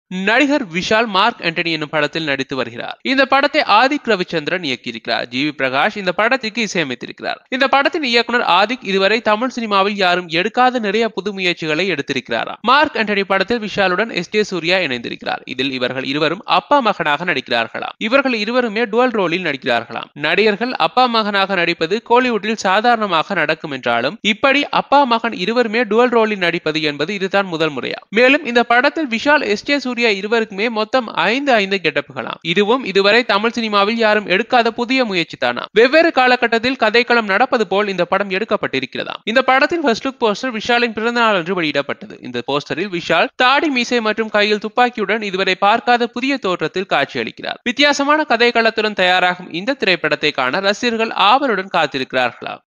நடிகர் Vishal Mark Antony என்னும் படத்தில் நடித்து வருகிறார் இந்த படத்தை ஆதிக் ரவிச்சந்திரன் இயக்கியிருக்கிறார் ஜி வி பிரகாஷ் இந்த படத்திற்கு இசையமைத்திருக்கிறார் இந்த படத்தின் இயக்குனர் ஆதிக் இதுவரை தமிழ் சினிமாவில் யாரும் எடுக்காத நிறைய புது முயற்சிகளை எடுத்திருக்கிறாராம் மார்க் ஆண்டனி படத்தில் விஷாலுடன் எஸ் ஜே சூர்யா இணைந்திருக்கிறார் இதில் இவர்கள் இருவரும் அப்பா மகனாக நடிக்கிறார்களாம் இவர்கள் இருவருமே டுவல் ரோலில் நடிக்கிறார்களாம் நடிகர்கள் அப்பா மகனாக நடிப்பது கோலிவுட்டில் சாதாரணமாக நடக்கும் என்றாலும் இப்படி அப்பா மகன் இருவருமே டுவல் ரோலில் நடிப்பது என்பது இதுதான் முதல் முறையா மேலும் இந்த படத்தில் விஷால் எஸ் ஜே சூர்யா இருவருக்குமே மொத்தம் ஐந்து ஐந்து கெட்டப்புகளாம் இதுவும் இதுவரை தமிழ் சினிமாவில் யாரும் எடுக்காத புதிய முயற்சி தானா வெவ்வேறு காலகட்டத்தில் கதைக்களம் நடப்பது போல் இந்த படம் எடுக்கப்பட்டிருக்கிறதாம் இந்த படத்தின் ஃபர்ஸ்ட் லுக் போஸ்டர் விஷாலின் பிறந்தநாள் அன்று வெளியிடப்பட்டது இந்த போஸ்டரில் விஷால் தாடி மீசை மற்றும் கையில் துப்பாக்கியுடன் இதுவரை பார்க்காத புதிய தோற்றத்தில் காட்சியளிக்கிறார் வித்தியாசமான கதைக்களத்துடன் தயாராகும் இந்த திரைப்படத்தை காண ரசிகர்கள் ஆவலுடன் காத்திருக்கிறார்களாம்